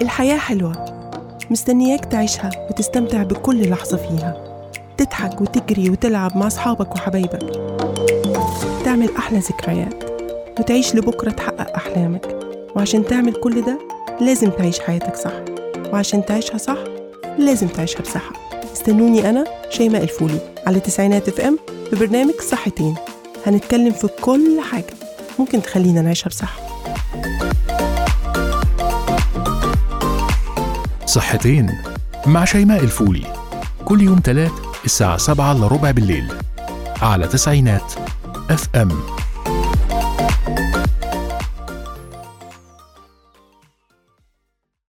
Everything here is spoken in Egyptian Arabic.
الحياة حلوة مستنياك تعيشها وتستمتع بكل لحظة فيها تضحك وتجري وتلعب مع أصحابك وحبايبك تعمل أحلى ذكريات وتعيش لبكرة تحقق أحلامك وعشان تعمل كل ده لازم تعيش حياتك صح وعشان تعيشها صح لازم تعيشها بصحة استنوني أنا شيماء الفولي على تسعينات اف ام ببرنامج صحتين هنتكلم في كل حاجة ممكن تخلينا نعيشها بصحة صحتين مع شيماء الفولي كل يوم تلات الساعة سبعة إلا ربع بالليل على تسعينات اف ام